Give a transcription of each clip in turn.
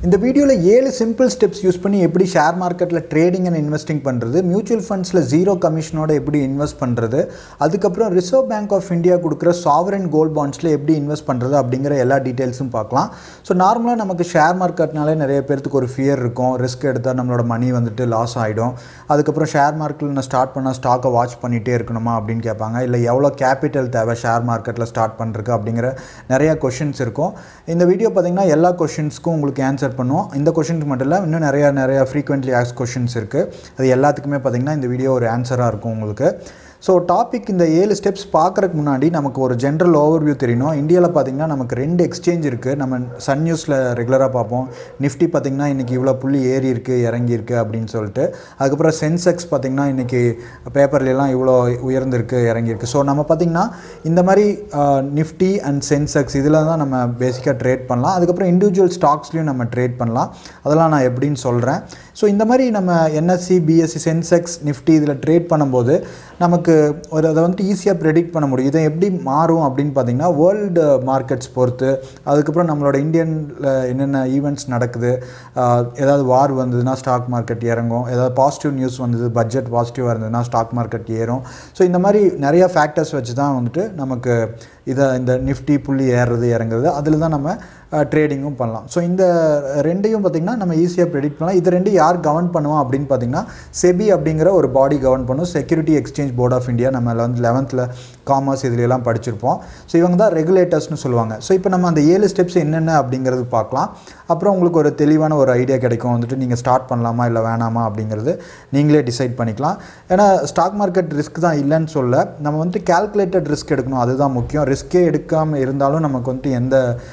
இந்த வீடியோவில் ஏழு சிம்பிள் ஸ்டெப்ஸ் யூஸ் பண்ணி எப்படி ஷேர் மார்க்கெட்டில் ட்ரேடிங் அண்ட் இன்வெஸ்டிங் பண்ணுறது மியூச்சுவல் ஃபண்ட்ஸில் ஜீரோ கமிஷனோட எப்படி இன்வெஸ்ட் பண்ணுறது அதுக்கப்புறம் ரிசர்வ் பேங்க் ஆஃப் இந்தியா கொடுக்குற சாவரன் கோல்ட் பாண்ட்ஸில் எப்படி இன்வெஸ்ட் பண்ணுறது அப்படிங்கிற எல்லா டீட்டெயில்ஸும் பார்க்கலாம் ஸோ நார்மலாக நமக்கு ஷேர் மார்க்கெட்னாலே நிறைய பேர்த்துக்கு ஒரு ஃபியர் இருக்கும் ரிஸ்க் எடுத்தால் நம்மளோட மணி வந்துட்டு லாஸ் ஆகிடும் அதுக்கப்புறம் ஷேர் மார்க்கெட்டில் நான் ஸ்டார்ட் பண்ணால் ஸ்டாக்கை வாட்ச் பண்ணிகிட்டே இருக்கணுமா அப்படின்னு கேட்பாங்க இல்லை எவ்வளோ கேபிட்டல் தேவை ஷேர் மார்க்கெட்டில் ஸ்டார்ட் பண்ணுறதுக்கு அப்படிங்கிற நிறைய கொஷின்ஸ் இருக்கும் இந்த வீடியோ பார்த்தீங்கன்னா எல்லா கொஷின்ஸ்க்கும் உங்களுக்கு ஆன்சர் பண்ணுவோம் இந்த கொஷினுக்கு மட்டும் இல்லை இன்னும் நிறையா நிறையா ஃப்ரீக்வெண்ட்லி ஆக்ஸ் கொஷின்ஸ் இருக்குது அது எல்லாத்துக்குமே பார்த்தீங்கன்னா இந்த வீடியோ ஒரு ஆன்சராக இருக்கும் உங்களுக்கு ஸோ டாபிக் இந்த ஏழு ஸ்டெப்ஸ் பார்க்குறதுக்கு முன்னாடி நமக்கு ஒரு ஜென்ரல் ஓவர்வியூ தெரியணும் இந்தியாவில் பார்த்தீங்கன்னா நமக்கு ரெண்டு எக்ஸ்சேஞ்ச் இருக்குது நம்ம சன் நியூஸில் ரெகுலராக பார்ப்போம் நிஃப்டி பார்த்திங்கன்னா இன்றைக்கி இவ்வளோ புள்ளி ஏறி இருக்குது இறங்கி இருக்குது அப்படின்னு சொல்லிட்டு அதுக்கப்புறம் சென்செக்ஸ் பார்த்திங்கன்னா இன்றைக்கி பேப்பர்லாம் இவ்வளோ உயர்ந்திருக்கு இறங்கியிருக்கு ஸோ நம்ம பார்த்திங்கன்னா இந்த மாதிரி நிஃப்டி அண்ட் சென்செக்ஸ் இதில் தான் நம்ம பேசிக்காக ட்ரேட் பண்ணலாம் அதுக்கப்புறம் இண்டிவிஜுவல் ஸ்டாக்ஸ்லையும் நம்ம ட்ரேட் பண்ணலாம் அதெல்லாம் நான் எப்படின்னு சொல்கிறேன் ஸோ இந்த மாதிரி நம்ம என்எஸ்சி பிஎஸ்சி சென்செக்ஸ் நிஃப்டி இதில் ட்ரேட் பண்ணும்போது நமக்கு ஒரு அதை வந்துட்டு ஈஸியாக ப்ரெடிக்ட் பண்ண முடியும் இதை எப்படி மாறும் அப்படின்னு பார்த்தீங்கன்னா வேர்ல்டு மார்க்கெட்ஸ் பொறுத்து அதுக்கப்புறம் நம்மளோட இந்தியனில் என்னென்ன ஈவெண்ட்ஸ் நடக்குது ஏதாவது வார் வந்ததுன்னா ஸ்டாக் மார்க்கெட் இறங்கும் ஏதாவது பாசிட்டிவ் நியூஸ் வந்தது பட்ஜெட் பாசிட்டிவாக இருந்ததுன்னா ஸ்டாக் மார்க்கெட் ஏறும் ஸோ இந்த மாதிரி நிறைய ஃபேக்டர்ஸ் வச்சு தான் வந்துட்டு நமக்கு இதை இந்த நிஃப்டி புள்ளி ஏறுறது இறங்குறது அதில் தான் நம்ம ட்ரேடிங்கும் பண்ணலாம் ஸோ இந்த ரெண்டையும் பார்த்திங்கன்னா நம்ம ஈஸியாக ப்ரெடிக்ட் பண்ணலாம் இது ரெண்டு யார் கவர்ன் பண்ணுவோம் அப்படின்னு பார்த்தீங்கன்னா செபி அப்படிங்கிற ஒரு பாடி கவர்ன் பண்ணும் security exchange board of India நம்ம வந்து லெவன்த்தில் காமர்ஸ் இதுலையெல்லாம் படிச்சிருப்போம் ஸோ இவங்க தான் ரெகுலேட்டர்ஸ்னு சொல்லுவாங்க ஸோ இப்போ நம்ம அந்த ஏழு ஸ்டெப்ஸ் என்னென்ன அப்படிங்கிறது பார்க்கலாம் அப்புறம் உங்களுக்கு ஒரு தெளிவான ஒரு ஐடியா கிடைக்கும் வந்துட்டு நீங்கள் ஸ்டார்ட் பண்ணலாமா இல்லை வேணாமா அப்படிங்கிறது நீங்களே டிசைட் பண்ணிக்கலாம் ஏன்னா ஸ்டாக் மார்க்கெட் ரிஸ்க் தான் இல்லைன்னு சொல்ல நம்ம வந்துட்டு கேல்குலேட்டட் ரிஸ்க் எடுக்கணும் அதுதான் முக்கியம் ரிஸ்க்கே எடுக்காமல் இருந்தாலும் நமக்கு வந்துட்டு எந்த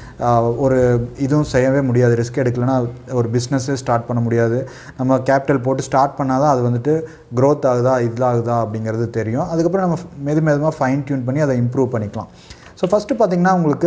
ஒரு இதுவும் செய்யவே முடியாது ரிஸ்க் எடுக்கலைன்னா ஒரு பிஸ்னஸே ஸ்டார்ட் பண்ண முடியாது நம்ம கேபிட்டல் போட்டு ஸ்டார்ட் பண்ணால் தான் அது வந்துட்டு க்ரோத் ஆகுதா இதாகுதா அப்படிங்கிறது தெரியும் அதுக்கப்புறம் நம்ம மெது மெதுமாக ஃபைன் டியூன் பண்ணி அதை இம்ப்ரூவ் பண்ணிக்கலாம் ஸோ ஃபஸ்ட்டு பார்த்திங்கன்னா உங்களுக்கு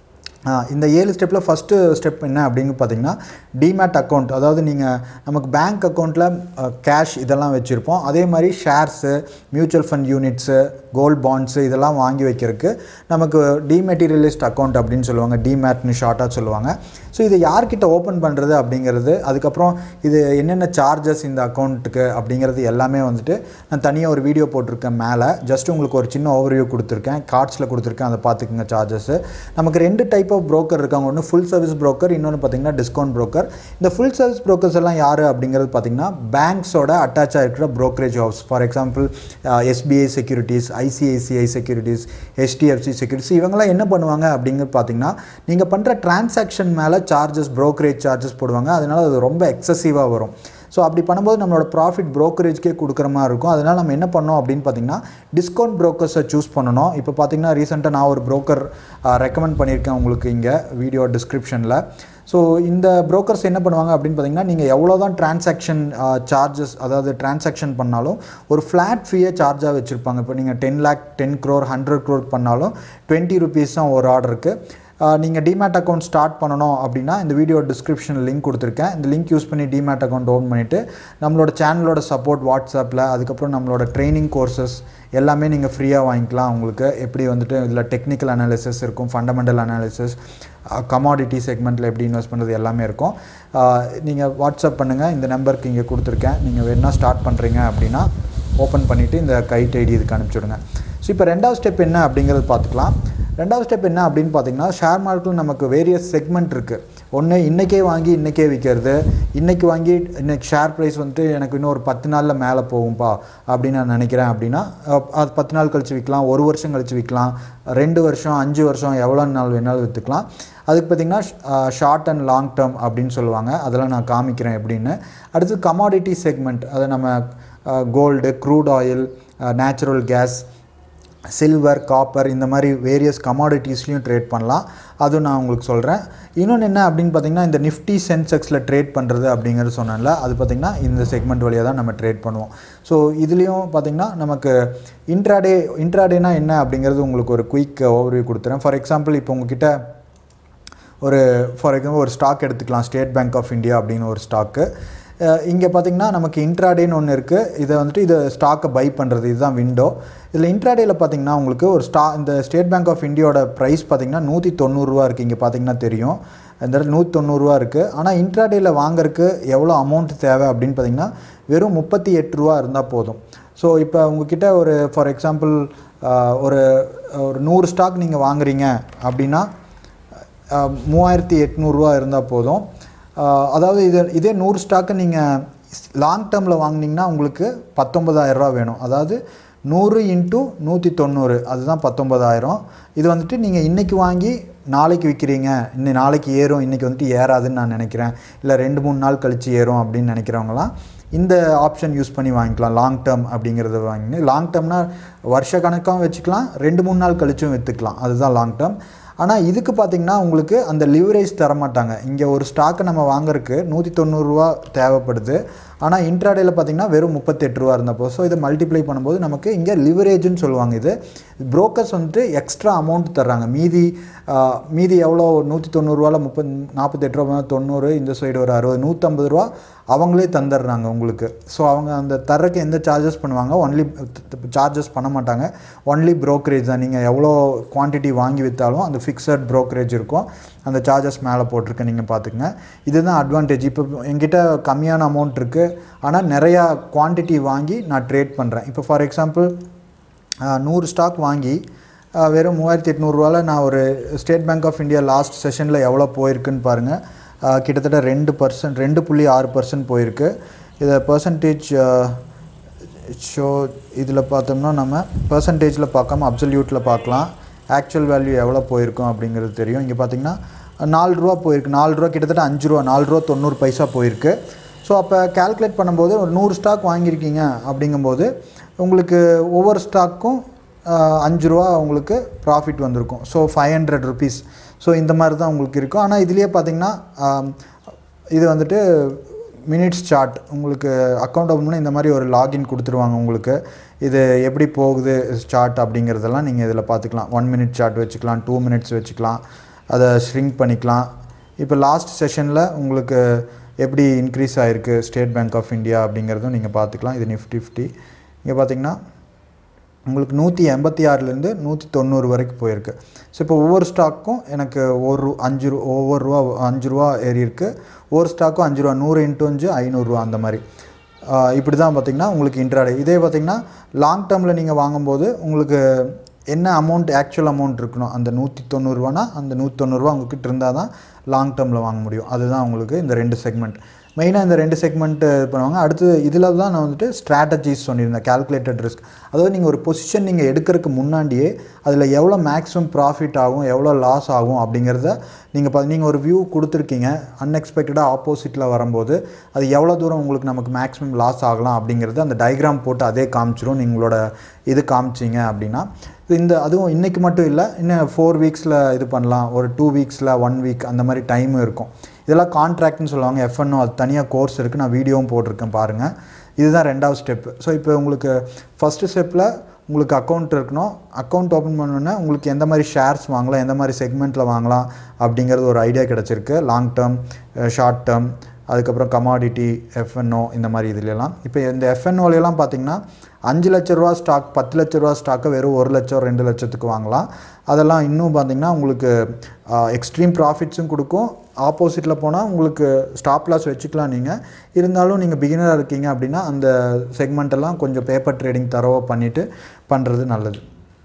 இந்த ஏழு ஸ்டெப்பில் ஃபஸ்ட்டு ஸ்டெப் என்ன அப்படின்னு பார்த்தீங்கன்னா டிமேட் அக்கௌண்ட் அதாவது நீங்கள் நமக்கு பேங்க் அக்கௌண்ட்டில் கேஷ் இதெல்லாம் வச்சுருப்போம் அதே மாதிரி shares mutual fund units gold bonds இதெல்லாம் வாங்கி வைக்கிறதுக்கு நமக்கு டிமெட்டீரியலிஸ்ட் அக்கௌண்ட் அப்படின்னு சொல்லுவாங்க டிமேட்னு ஷார்ட்டாக சொல்லுவாங்க ஸோ இதை யார்கிட்ட ஓப்பன் பண்ணுறது அப்படிங்கிறது அதுக்கப்புறம் இது என்னென்ன சார்ஜஸ் இந்த அக்கௌண்ட்டுக்கு அப்படிங்கிறது எல்லாமே வந்துட்டு நான் தனியாக ஒரு வீடியோ போட்டிருக்கேன் மேலே ஜஸ்ட் உங்களுக்கு ஒரு சின்ன ஓவர்வியூ கொடுத்துருக்கேன் கார்ட்ஸில் கொடுத்துருக்கேன் அதை பார்த்துக்குங்க சார்ஜஸ்ஸு நமக்கு ரெண்டு டைப் ஆஃப் ப்ரோக்கர் இருக்காங்க ஒன்று ஃபுல் சர்வீஸ் ப்ரோக்கர் இன்னொன்று பார்த்தீங்கன்னா டிஸ்கவுண்ட் ப்ரோக்கர் இந்த ஃபுல் சர்வீஸ் ப்ரோக்கர்ஸ் எல்லாம் யார் அப்படிங்கிறது பார்த்தீங்கன்னா பேங்க்ஸோட அட்டாச்சாக இருக்கிற brokerage house for example SBI securities ICICI securities HDFC securities இவங்கெல்லாம் என்ன பண்ணுவாங்க அப்படிங்கிறது பார்த்தீங்கன்னா நீங்கள் பண்ணுற டிரான்சாக்ஷன் மேலே சார்ஜஸ் ப்ரோக்கரேஜ் சார்ஜஸ் போடுவாங்க அதனால் அது ரொம்ப எக்ஸசிவாக வரும் ஸோ அப்படி பண்ணும்போது நம்மளோட ப்ராஃபிட் ப்ரோக்கரேஜ்க்கே கொடுக்குற மாதிரி இருக்கும் அதனால் நம்ம என்ன பண்ணோம் அப்படின்னு பார்த்தீங்கன்னா டிஸ்கவுண்ட் ப்ரோக்கர்ஸை சூஸ் பண்ணணும் இப்போ பார்த்தீங்கன்னா ரீசெண்டாக நான் ஒரு ப்ரோக்கர் ரெக்கமெண்ட் பண்ணியிருக்கேன் உங்களுக்கு இங்கே வீடியோ டிஸ்கிரிப்ஷனில் ஸோ இந்த ப்ரோக்கர்ஸ் என்ன பண்ணுவாங்க அப்படின்னு பார்த்தீங்கன்னா நீங்கள் எவ்வளோ தான் டிரான்சாக்ஷன் சார்ஜஸ் அதாவது டிரான்சாக்ஷன் பண்ணாலும் ஒரு ஃப்ளாட் ஃபீயை சார்ஜாக வச்சுருப்பாங்க இப்போ நீங்கள் ten lakh ten crore hundred crore பண்ணாலும் டுவெண்ட்டி ருபீஸ் தான் ஒரு ஆர்டருக்கு நீங்கள் டிமேட் அக்கௌண்ட் ஸ்டார்ட் பண்ணணும் அப்படின்னா இந்த வீடியோ டிஸ்கிரிப்ஷனில் லிங்க் கொடுத்துருக்கேன் இந்த லிங்க் யூஸ் பண்ணி டிமேட் அக்கௌண்ட் ஓன் பண்ணிவிட்டு நம்மளோட சேனலோட சப்போர்ட் வாட்ஸ்அப்பில் அதுக்கப்புறம் நம்மளோட ட்ரைனிங் கோர்சஸ் எல்லாமே நீங்கள் ஃப்ரீயாக வாங்கிக்கலாம் உங்களுக்கு எப்படி வந்துட்டு இதில் டெக்னிக்கல் அனாலிசிஸ் இருக்கும் ஃபண்டமெண்டல் அனாலிசிஸ் கமாடிட்டி செக்மெண்ட்டில் எப்படி இன்வெஸ்ட் பண்ணுறது எல்லாமே இருக்கும் நீங்கள் வாட்ஸ்அப் பண்ணுங்கள் இந்த நம்பருக்கு இங்கே கொடுத்துருக்கேன் நீங்கள் வேணால் ஸ்டார்ட் பண்ணுறீங்க அப்படின்னா ஓப்பன் பண்ணிவிட்டு இந்த கைட் ஐடி இதுக்கு அனுப்பிச்சுடுங்க ஸோ இப்போ ரெண்டாவது ஸ்டெப் என்ன அப்படிங்கிறது பார்த்துக்கலாம் ரெண்டாவது ஸ்டெப் என்ன அப்படின்னு பார்த்தீங்கன்னா ஷேர் மார்க்கெட்டில் நமக்கு வேரியஸ் செக்மெண்ட் இருக்குது ஒன்று இன்றைக்கே வாங்கி இன்றைக்கே விற்கிறது இன்றைக்கி வாங்கி இன்றைக்கி ஷேர் ப்ரைஸ் வந்துட்டு எனக்கு இன்னும் ஒரு பத்து நாளில் மேலே போகும்பா அப்படின்னு நான் நினைக்கிறேன் அப்படின்னா அது பத்து நாள் கழித்து விற்கலாம் ஒரு வருஷம் கழித்து விற்கலாம் ரெண்டு வருஷம் அஞ்சு வருஷம் எவ்வளோ நாள் வேணாலும் விற்றுக்கலாம் அதுக்கு பார்த்திங்கன்னா ஷார்ட் அண்ட் லாங் டேர்ம் அப்படின்னு சொல்லுவாங்க அதெல்லாம் நான் காமிக்கிறேன் எப்படின்னு அடுத்து கமாடிட்டி செக்மெண்ட் அதை நம்ம gold crude oil natural gas silver copper இந்த மாதிரி வேரியஸ் கமாடிட்டிஸ்லையும் ட்ரேட் பண்ணலாம் அதுவும் நான் உங்களுக்கு சொல்கிறேன் இன்னொன்று என்ன அப்படின்னு பார்த்தீங்கன்னா இந்த நிஃப்டி சென்செக்ஸில் ட்ரேட் பண்ணுறது அப்படிங்கிறது சொன்னேன்ல அது பார்த்திங்கன்னா இந்த செக்மெண்ட் வழியாக தான் நம்ம ட்ரேட் பண்ணுவோம் ஸோ இதுலேயும் பார்த்திங்கன்னா நமக்கு இன்ட்ராடே இன்ட்ராடேனா என்ன அப்படிங்கிறது உங்களுக்கு ஒரு குயிக் ஓவர்வியூ கொடுத்துறேன் ஃபார் எக்ஸாம்பிள் இப்போ உங்ககிட்ட ஒரு ஃபார் எக்ஸாம்பிள் ஒரு ஸ்டாக் எடுத்துக்கலாம் ஸ்டேட் பேங்க் ஆஃப் இந்தியா அப்படின்னு ஒரு ஸ்டாக்கு இங்கே பார்த்தீங்கன்னா நமக்கு இன்ட்ராடேன்னு ஒன்று இருக்குது இதை வந்துட்டு இதை ஸ்டாக்கை பை பண்ணுறது இதுதான் விண்டோ இதில் இன்ட்ராடேயில் பார்த்தீங்கன்னா உங்களுக்கு ஒரு ஸ்டா இந்த ஸ்டேட் பேங்க் ஆஃப் இந்தியாவோட ப்ரைஸ் பார்த்தீங்கன்னா நூற்றி தொண்ணூறுரூவா இருக்குது இங்கே பார்த்தீங்கன்னா தெரியும் இந்த இடத்துல நூற்றி தொண்ணூறுரூவா இருக்குது ஆனால் இன்ட்ராடேயில் வாங்குறதுக்கு எவ்வளோ அமௌண்ட் தேவை அப்படின்னு பார்த்தீங்கன்னா வெறும் முப்பத்தி எட்டு ரூபா இருந்தால் போதும் ஸோ இப்போ உங்ககிட்ட ஒரு ஃபார் எக்ஸாம்பிள் ஒரு ஒரு நூறு ஸ்டாக் நீங்கள் வாங்குறீங்க அப்படின்னா அஹ், மூவாயிரத்தி எட்நூறுரூவா இருந்தால் போதும் அஹ், அதாவது இது இதே நூறு ஸ்டாக்கு நீங்கள் லாங் டேர்மில் வாங்குனீங்கன்னா உங்களுக்கு பத்தொன்பதாயிரரூவா வேணும் அதாவது நூறு இன்ட்டு நூற்றி தொண்ணூறு அதுதான் பத்தொன்பதாயிரம் இது வந்துட்டு நீங்கள் இன்றைக்கி வாங்கி நாளைக்கு விற்கிறீங்க இன்னும் நாளைக்கு ஏறும் இன்றைக்கி வந்துட்டு ஏறாதுன்னு நான் நினைக்கிறேன் இல்லை ரெண்டு மூணு நாள் கழித்து ஏறும் அப்படின்னு நினைக்கிறவங்களாம் இந்த ஆப்ஷன் யூஸ் பண்ணி வாங்கிக்கலாம் லாங் டேர்ம் அப்படிங்கிறத வாங்கி லாங் டேர்ம்னா வருஷ கணக்காகவும் வச்சுக்கலாம் ரெண்டு மூணு நாள் கழிச்சும் விற்றுக்கலாம் அதுதான் லாங் டேர்ம் ஆனால் இதுக்கு பார்த்தீங்கன்னா உங்களுக்கு அந்த லிவரேஜ் தர மாட்டாங்க இங்கே ஒரு ஸ்டாக்கை நம்ம வாங்குறதுக்கு நூற்றி தொண்ணூறுரூவா தேவைப்படுது ஆனால் இன்ட்ராடேயில் பார்த்தீங்கன்னா வெறும் முப்பத்தெட்டு ரூபா இருந்தப்போ ஸோ இதை மல்டிப்ளை பண்ணும்போது நமக்கு இங்கே லிவரேஜ்னு சொல்லுவாங்க இது புரோக்கர்ஸ் வந்துட்டு எக்ஸ்ட்ரா அமௌண்ட் தர்றாங்க மீதி ஆஹ், மீதி எவ்வளோ நூற்றி தொண்ணூறுரூவாவில் முப்பத் நாற்பத்தெட்டு ரூபா தொண்ணூறு இந்த சைடு ஒரு அறுபது நூற்றம்பது ரூபா அவங்களே தந்துடுறாங்க உங்களுக்கு ஸோ அவங்க அந்த தர்றக்கு எந்த சார்ஜஸ் பண்ணுவாங்க ஒன்லி சார்ஜஸ் பண்ண மாட்டாங்க ஒன்லி brokerage தான் நீங்கள் எவ்வளோ குவான்டிட்டி வாங்கி விற்றாலும் அந்த ஃபிக்ஸட் brokerage இருக்கும் அந்த சார்ஜஸ் மேலே போட்டிருக்கு நீங்கள் பார்த்துக்குங்க இதுதான் அட்வான்டேஜ் இப்போ என்கிட்ட கம்மியான அமௌண்ட் இருக்குது ஆனால் நிறையா குவான்டிட்டி வாங்கி நான் ட்ரேட் பண்ணுறேன் இப்போ ஃபார் எக்ஸாம்பிள் நூறு ஸ்டாக் வாங்கி அஹ், வெறும் மூவாயிரத்தி எட்நூறுரூவாவில் நான் ஒரு State Bank of India last செஷனில் எவ்வளோ போயிருக்குன்னு பாருங்கள் அஹ், கிட்டத்தட்ட ரெண்டு பர்சன்ட் ரெண்டு புள்ளி ஆறு பர்சன்ட் போயிருக்கு இதை பர்சன்டேஜ் ஷோ இதில் பார்த்தோம்னா நம்ம பர்சன்டேஜில் பார்க்காம அப்சல்யூட்டில் பார்க்கலாம் ஆக்சுவல் வேல்யூ எவ்வளோ போயிருக்கும் அப்படிங்கிறது தெரியும் இங்கே பார்த்தீங்கன்னா நாலு ரூபா போயிருக்கு நாலு ரூபா கிட்டத்தட்ட அஞ்சு ரூபா நாலு ரூபா தொண்ணூறு பைசா போயிருக்கு ஸோ அப்போ கால்குலேட் பண்ணும்போது ஒரு நூறு ஸ்டாக் வாங்கியிருக்கீங்க அப்படிங்கும்போது உங்களுக்கு ஒவ்வொரு ஸ்டாக்கும் அஞ்சு ரூபா உங்களுக்கு ப்ராஃபிட் வந்திருக்கும் so five hundred rupees so இந்த மாதிரி தான் உங்களுக்கு இருக்கும் ஆனால் இதுலேயே பார்த்தீங்கன்னா ஆம், இது வந்துட்டு மினிட்ஸ் சார்ட் உங்களுக்கு அக்கௌண்ட் ஓப்பன் பண்ணி இந்த மாதிரி ஒரு லாகின் கொடுத்துருவாங்க உங்களுக்கு இது எப்படி போகுது சார்ட் அப்படிங்கிறதெல்லாம் நீங்கள் இதில் பார்த்துக்கலாம் ஒன் மினிட் சார்ட் வச்சுக்கலாம் டூ மினிட்ஸ் வச்சுக்கலாம் அதை ஷ்ரிங்க் பண்ணிக்கலாம் இப்போ லாஸ்ட் செஷனில் உங்களுக்கு எப்படி இன்க்ரீஸ் ஆகிருக்கு ஸ்டேட் பேங்க் ஆஃப் இந்தியா அப்படிங்கிறதும் நீங்கள் பார்த்துக்கலாம் இது நிஃப்டி ஃபிஃப்டி இங்கே பார்த்தீங்கன்னா உங்களுக்கு நூற்றி எண்பத்தி ஆறுலேருந்து நூற்றி தொண்ணூறு வரைக்கும் போயிருக்கு ஸோ இப்போ ஒவ்வொரு ஸ்டாக்கும் எனக்கு ஒரு ரூ- அஞ்சு ரூ ஒவ்வொரு ரூபா அஞ்சு ரூபா ஏறி இருக்கு ஒவ்வொரு ஸ்டாக்கும் அஞ்சு ரூபா நூறு இன்ட்டு அஞ்சு ஐநூறுரூவா அந்த மாதிரி ஆஹ் இப்படி தான் பார்த்தீங்கன்னா உங்களுக்கு இன்ட்ராடே இதே பார்த்தீங்கன்னா லாங் டேர்மில் நீங்கள் வாங்கும்போது உங்களுக்கு என்ன அமௌண்ட் ஆக்சுவல் அமௌண்ட் இருக்கணும் அந்த நூற்றி தொண்ணூறுரூவானா அந்த நூற்றி தொண்ணூறுரூவா உங்ககிட்ட இருந்தால் தான் லாங் டேர்மில் வாங்க முடியும் அதுதான் உங்களுக்கு இந்த ரெண்டு செக்மெண்ட் மெயினாக இந்த ரெண்டு செக்மெண்ட் இது பண்ணுவாங்க அடுத்து இதில் தான் நான் வந்துட்டு ஸ்ட்ராட்டஜிஸ் சொல்லியிருந்தேன் calculated ரிஸ்க் அதாவது நீங்கள் ஒரு பொசிஷன் நீங்கள் எடுக்கிறதுக்கு முன்னாடியே அதில் எவ்வளோ மேக்ஸிமம் ப்ராஃபிட் ஆகும் எவ்வளோ லாஸ் ஆகும் அப்படிங்கிறத நீங்கள் பா நீங்கள் ஒரு வியூ கொடுத்துருக்கீங்க அன்எக்ஸ்பெக்டடாக ஆப்போசிட்டில் வரும்போது அது எவ்வளோ தூரம் உங்களுக்கு நமக்கு மேக்ஸிமம் லாஸ் ஆகலாம் அப்படிங்கிறது அந்த டயக்ராம் போட்டு அதே காமிச்சிரும் நீங்களோட இது காமிச்சிங்க அப்படின்னா இந்த அதுவும் இன்றைக்கி மட்டும் இல்லை இன்னும் ஃபோர் வீக்ஸில் இது பண்ணலாம் ஒரு டூ வீக்ஸில் ஒன் வீக் அந்த மாதிரி டைமும் இருக்கும் இதெல்லாம் கான்ட்ராக்ட்னு சொல்லுவாங்க எஃப்என்ஓ அது தனியாக கோர்ஸ் இருக்குது நான் வீடியோவும் போட்டிருக்கேன் பாருங்கள் இதுதான் ரெண்டாவது ஸ்டெப்பு ஸோ இப்போ உங்களுக்கு ஃபஸ்ட்டு ஸ்டெப்பில் உங்களுக்கு அக்கௌண்ட் இருக்கணும் அக்கௌண்ட் ஓப்பன் பண்ணோன்னே உங்களுக்கு எந்த மாதிரி ஷேர்ஸ் வாங்கலாம் எந்த மாதிரி செக்மெண்ட்டில் வாங்கலாம் அப்படிங்கிறது ஒரு ஐடியா கிடச்சிருக்கு லாங் டேர்ம் ஷார்ட் டேர்ம் அதுக்கப்புறம் கமாடிட்டி எஃப்என்ஓ இந்த மாதிரி இதுலலாம் இப்போ இந்த எஃப்என்ஓலையெல்லாம் பார்த்தீங்கன்னா அஞ்சு லட்ச ரூபா ஸ்டாக் பத்து லட்ச ரூபா ஸ்டாக்கை வெறும் ஒரு லட்சம் ரெண்டு லட்சத்துக்கு வாங்கலாம் அதெல்லாம் இன்னும் பார்த்தீங்கன்னா உங்களுக்கு எக்ஸ்ட்ரீம் ப்ராஃபிட்ஸும் கொடுக்கும் ஆப்போசிட்டில் போனால் உங்களுக்கு ஸ்டாப் லாஸ் வச்சுக்கலாம் நீங்கள் இருந்தாலும் நீங்கள் பிகினராக இருக்கீங்க அப்படின்னா அந்த செக்மெண்ட்டெல்லாம் கொஞ்சம் பேப்பர் ட்ரேடிங் தரவாக பண்ணிவிட்டு பண்ணுறது நல்லது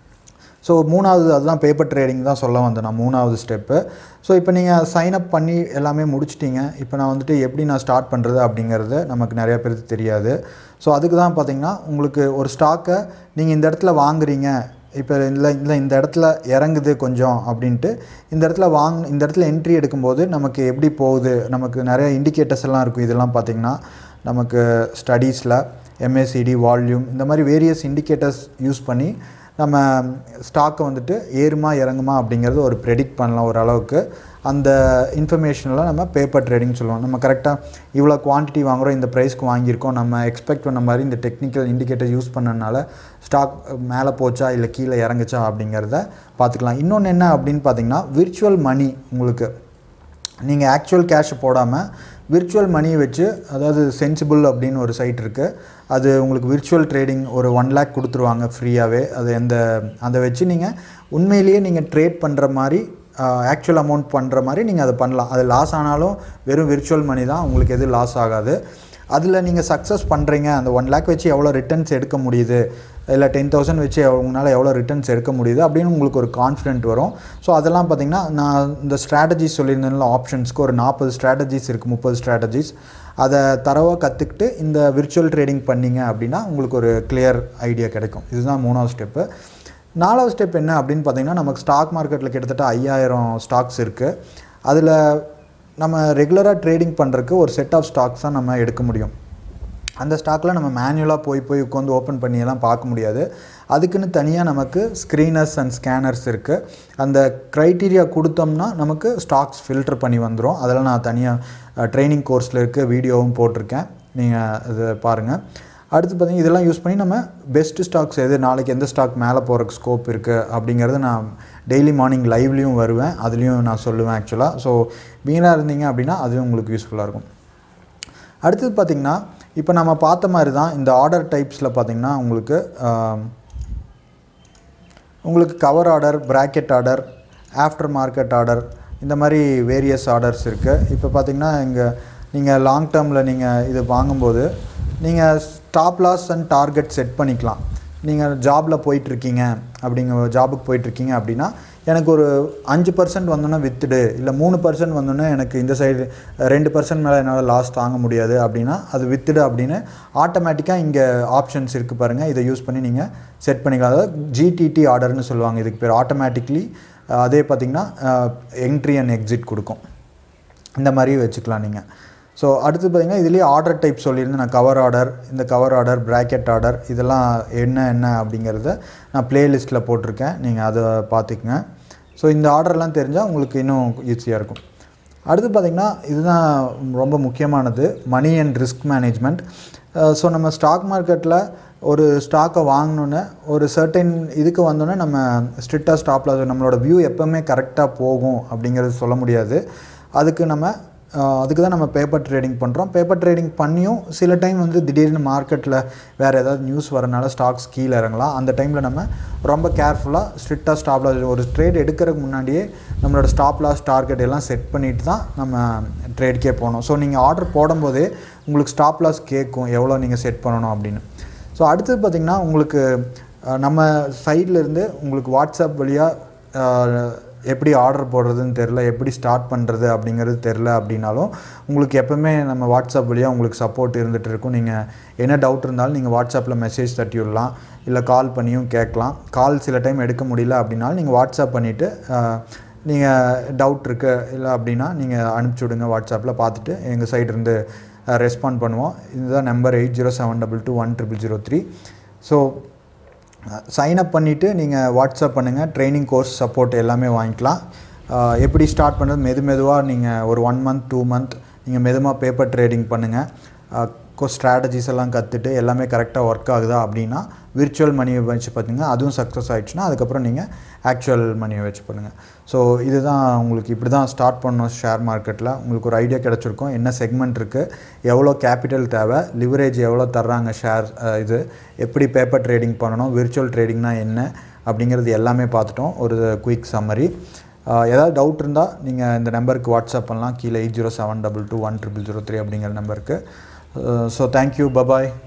ஸோ மூணாவது அதுதான் பேப்பர் ட்ரேடிங் தான் சொல்ல வந்தேன் நான் மூணாவது ஸ்டெப்பு ஸோ இப்போ நீங்கள் சைன் அப் பண்ணி எல்லாமே முடிச்சிட்டிங்க இப்போ நான் வந்துட்டு எப்படி நான் ஸ்டார்ட் பண்ணுறது அப்படிங்கிறது நமக்கு நிறைய பேருக்கு தெரியாது ஸோ அதுக்கு தான் பார்த்தீங்கன்னா உங்களுக்கு ஒரு ஸ்டாக்கை நீங்கள் இந்த இடத்துல வாங்குறீங்க இப்போ இல்லை இல்லை இந்த இடத்துல இறங்குது கொஞ்சம் அப்படின்ட்டு இந்த இடத்துல வாங் இந்த இடத்துல என்ட்ரி எடுக்கும்போது நமக்கு எப்படி போகுது நமக்கு நிறைய இண்டிகேட்டர்ஸ் எல்லாம் இருக்கும் இதெல்லாம் பார்த்தீங்கன்னா நமக்கு ஸ்டடீஸில் எம்ஏசிடி வால்யூம் இந்த மாதிரி வேரியஸ் இண்டிகேட்டர்ஸ் யூஸ் பண்ணி நம்ம ஸ்டாக்கை வந்துட்டு ஏறுமா இறங்குமா அப்படிங்கிறது ஒரு ப்ரெடிக்ட் பண்ணலாம் ஓரளவுக்கு அந்த இன்ஃபர்மேஷனெலாம் நம்ம பேப்பர் ட்ரேடிங் சொல்லுவோம் நம்ம கரெக்டாக இவ்வளோ குவான்டிட்டி வாங்குகிறோம் இந்த ப்ரைஸ்க்கு வாங்கியிருக்கோம் நம்ம எக்ஸ்பெக்ட் பண்ண மாதிரி இந்த டெக்னிக்கல் இண்டிகேட்டர் யூஸ் பண்ணனால ஸ்டாக் மேலே போச்சா இல்லை கீழே இறங்குச்சா அப்படிங்கிறத பார்த்துக்கலாம் இன்னொன்று என்ன அப்படின்னு பார்த்தீங்கன்னா விர்ச்சுவல் மணி உங்களுக்கு நீங்கள் ஆக்சுவல் கேஷை போடாமல் விர்ச்சுவல் மணியை வச்சு அதாவது சென்சிபிள் அப்படின்னு ஒரு சைட் இருக்குது அது உங்களுக்கு விர்ச்சுவல் ட்ரேடிங் ஒரு ஒன் லேக் கொடுத்துருவாங்க ஃப்ரீயாகவே அது எந்த அதை வச்சு நீங்கள் உண்மையிலேயே நீங்கள் ட்ரேட் பண்ணுற மாதிரி ஆக்சுவல் அமௌண்ட் பண்ணுற மாதிரி நீங்கள் அதை பண்ணலாம் அது லாஸ் ஆனாலும் வெறும் விர்ச்சுவல் மணி தான் உங்களுக்கு எதுவும் லாஸ் ஆகாது அதில் நீங்கள் சக்ஸஸ் பண்ணுறீங்க அந்த ஒன் லேக் வச்சு எவ்வளோ ரிட்டர்ன்ஸ் எடுக்க முடியுது இல்லை டென் தௌசண்ட் வச்சு உங்களால் எவ்வளோ ரிட்டர்ன்ஸ் எடுக்க முடியுது அப்படின்னு உங்களுக்கு ஒரு கான்ஃபிடென்ட் வரும் ஸோ அதெல்லாம் பார்த்திங்கன்னா நான் இந்த ஸ்ட்ராட்டஜிஸ் சொல்லியிருந்தேன்ல ஆப்ஷன்ஸ்க்கு ஒரு நாற்பது ஸ்ட்ராட்டஜிஸ் இருக்குது முப்பது ஸ்ட்ராட்டஜிஸ் அதை தரவாக கற்றுக்கிட்டு இந்த விர்ச்சுவல் ட்ரேடிங் பண்ணிங்க அப்படின்னா உங்களுக்கு ஒரு கிளியர் ஐடியா கிடைக்கும் இதுதான் மூணாவது ஸ்டெப்பு நாலாவது ஸ்டெப் என்ன அப்படின்னு பார்த்தீங்கன்னா நமக்கு ஸ்டாக் மார்க்கெட்டில் கிட்டத்தட்ட ஐயாயிரம் ஸ்டாக்ஸ் இருக்குது அதில் நம்ம ரெகுலராக ட்ரேடிங் பண்ணுறதுக்கு ஒரு செட் ஆஃப் ஸ்டாக்ஸ் தான் நம்ம எடுக்க முடியும் அந்த ஸ்டாக்கில் நம்ம மேனுவலாக போய் போய் உட்காந்து ஓப்பன் பண்ணியெல்லாம் பார்க்க முடியாது அதுக்குன்னு தனியாக நமக்கு ஸ்க்ரீனர்ஸ் அண்ட் ஸ்கேனர்ஸ் இருக்குது அந்த க்ரைட்டீரியா கொடுத்தோம்னா நமக்கு ஸ்டாக்ஸ் ஃபில்டர் பண்ணி வந்துடும் அதெல்லாம் நான் தனியாக ட்ரைனிங் கோர்ஸில் இருக்க வீடியோவும் போட்டிருக்கேன் நீங்கள் இது பாருங்கள் அடுத்து பார்த்தீங்கன்னா இதெல்லாம் யூஸ் பண்ணி நம்ம பெஸ்ட் ஸ்டாக்ஸ் எது நாளைக்கு எந்த ஸ்டாக் மேலே போகிறக்கு ஸ்கோப் இருக்குது அப்படிங்கிறது நான் டெய்லி மார்னிங் லைவ்லேயும் வருவேன் அதுலேயும் நான் சொல்லுவேன் ஆக்சுவலாக ஸோ மீனாக இருந்தீங்க அப்படின்னா அதுவும் உங்களுக்கு யூஸ்ஃபுல்லாக இருக்கும் அடுத்தது பார்த்திங்கன்னா இப்போ நம்ம பார்த்த மாதிரி தான் இந்த ஆர்டர் டைப்ஸில் பார்த்திங்கன்னா உங்களுக்கு உங்களுக்கு cover order bracket order after market order இந்த மாதிரி வேரியஸ் ஆர்டர்ஸ் இருக்குது இப்போ பார்த்திங்கன்னா இங்கே நீங்கள் லாங் டேர்மில் நீங்கள் இது வாங்கும்போது நீங்கள் stop loss and target set பண்ணிக்கலாம் நீங்கள் ஜாபில் போயிட்டுருக்கீங்க அப்படிங்க ஜாபுக்கு போயிட்டுருக்கீங்க அப்படின்னா எனக்கு ஒரு அஞ்சு பர்சன்ட் வந்தோன்னே வித்துடு இல்லை மூணு பர்சன்ட் வந்தோன்னே எனக்கு இந்த சைடு ரெண்டு பர்சன்ட் மேலே என்னால் லாஸ் தாங்க முடியாது அப்படின்னா அது வித்துடு அப்படின்னு ஆட்டோமேட்டிக்காக இங்கே ஆப்ஷன்ஸ் இருக்குது பாருங்கள் இதை யூஸ் பண்ணி நீங்கள் செட் பண்ணிக்கலாம் அதாவது ஜிடிடி ஆர்டர்னு சொல்லுவாங்க இதுக்கு பேர் ஆட்டோமேட்டிக்லி அதே பார்த்திங்கன்னா என்ட்ரி அண்ட் எக்ஸிட் கொடுக்கும் இந்த மாதிரி வச்சுக்கலாம் நீங்கள் ஸோ அடுத்து பார்த்திங்கன்னா இதுலேயே ஆர்டர் டைப் சொல்லியிருந்தேன் நான் கவர் ஆர்டர் இந்த கவர் ஆர்டர் ப்ராக்கெட் ஆர்டர் இதெல்லாம் என்ன என்ன அப்படிங்கிறத நான் ப்ளேலிஸ்ட்டில் போட்டிருக்கேன் நீங்கள் அதை பார்த்துக்குங்க ஸோ இந்த ஆர்டர்லாம் தெரிஞ்சால் உங்களுக்கு இன்னும் ஈஸியாக இருக்கும் அடுத்து பார்த்திங்கன்னா இதுதான் ரொம்ப முக்கியமானது money and risk management so நம்ம ஸ்டாக் மார்க்கெட்டில் ஒரு ஸ்டாக்கை வாங்கினோன்னே ஒரு சர்டைன் இதுக்கு வந்தோன்னே நம்ம ஸ்ட்ரிக்டாக ஸ்டாப்பில் நம்மளோட வியூ எப்போவுமே கரெக்டாக போகும் அப்படிங்கிறது சொல்ல முடியாது அதுக்கு நம்ம அதுக்கு தான் நம்ம பேப்பர் ட்ரேடிங் பண்ணுறோம் பேப்பர் ட்ரேடிங் பண்ணியும் சில டைம் வந்து திடீர்னு மார்க்கெட்டில் வேறு ஏதாவது நியூஸ் வரனால ஸ்டாக்ஸ் கீழே இறங்கலாம் அந்த டைமில் நம்ம ரொம்ப கேர்ஃபுல்லாக ஸ்ட்ரிக்டாக ஸ்டாப் லாஸ் ஒரு ட்ரேட் எடுக்கிறதுக்கு முன்னாடியே நம்மளோட ஸ்டாப் லாஸ் டார்கெட் எல்லாம் செட் பண்ணிட்டு தான் நம்ம ட்ரேட்கே போகணும் ஸோ நீங்கள் ஆர்டர் போடும்போதே உங்களுக்கு ஸ்டாப் லாஸ் கேட்கும் எவ்வளோ நீங்கள் செட் பண்ணணும் அப்படின்னு ஸோ அடுத்தது பார்த்திங்கன்னா உங்களுக்கு நம்ம சைட்லேருந்து உங்களுக்கு வாட்ஸ்அப் வழியாக எப்படி ஆர்டர் போடுறதுன்னு தெரில எப்படி ஸ்டார்ட் பண்ணுறது அப்படிங்கிறது தெரில அப்படின்னாலும் உங்களுக்கு எப்போவுமே நம்ம வாட்ஸ்அப் வழியாக உங்களுக்கு சப்போர்ட் இருந்துகிட்டு இருக்கும் நீங்கள் என்ன டவுட் இருந்தாலும் நீங்கள் வாட்ஸ்அப்பில் மெசேஜ் தட்டி விடலாம் இல்லை கால் பண்ணியும் கேட்கலாம் கால் சில டைம் எடுக்க முடியல அப்படின்னாலும் நீங்கள் வாட்ஸ்அப் பண்ணிவிட்டு நீங்கள் டவுட் இருக்கு இல்லை அப்படின்னா நீங்கள் அனுப்பிச்சி விடுங்க வாட்ஸ்அப்பில் பார்த்துட்டு எங்கள் சைட்லேருந்து ரெஸ்பாண்ட் பண்ணுவோம் இதுதான் number eight zero seven double two one triple zero three so sign up பண்ணிவிட்டு நீங்கள் வாட்ஸ்அப் பண்ணுங்கள் ட்ரைனிங் கோர்ஸ் சப்போர்ட் எல்லாமே வாங்கிக்கலாம் எப்படி ஸ்டார்ட் பண்ணுறது மெது மெதுவாக நீங்கள் ஒரு ஒன் மந்த் டூ மந்த் நீங்கள் மெதுவாக பேப்பர் ட்ரேடிங் பண்ணுங்கள் ஸ்ட்ராட்டஜிஸ் எல்லாம் கற்றுட்டு எல்லாமே கரெக்டாக ஒர்க் ஆகுதா அப்படின்னா விர்ச்சுவல் மணியை வச்சு பார்த்தீங்கன்னா அதுவும் சக்ஸஸ் ஆகிடுச்சுன்னா அதுக்கப்புறம் நீங்கள் ஆக்சுவல் மணியை வச்சு பண்ணுங்கள் ஸோ இதுதான் உங்களுக்கு இப்படி தான் ஸ்டார்ட் பண்ணணும் ஷேர் மார்க்கெட்டில் உங்களுக்கு ஒரு ஐடியா கிடச்சிருக்கும் என்ன செக்மெண்ட் இருக்குது எவ்வளோ கேபிட்டல் தேவை லிவரேஜ் எவ்வளோ தர்றாங்க ஷேர் இது எப்படி பேப்பர் ட்ரேடிங் பண்ணணும் விர்ச்சுவல் ட்ரேடிங்னா என்ன அப்படிங்கிறது எல்லாமே பார்த்துட்டோம் ஒரு குயிக் சம்மரி ஏதாவது டவுட் இருந்தால் நீங்கள் இந்த நம்பருக்கு வாட்ஸ்அப் பண்ணலாம் கீழே eight zero seven double two one triple zero three அப்படிங்கிற நம்பருக்கு ஸோ தேங்க்யூ பபாய்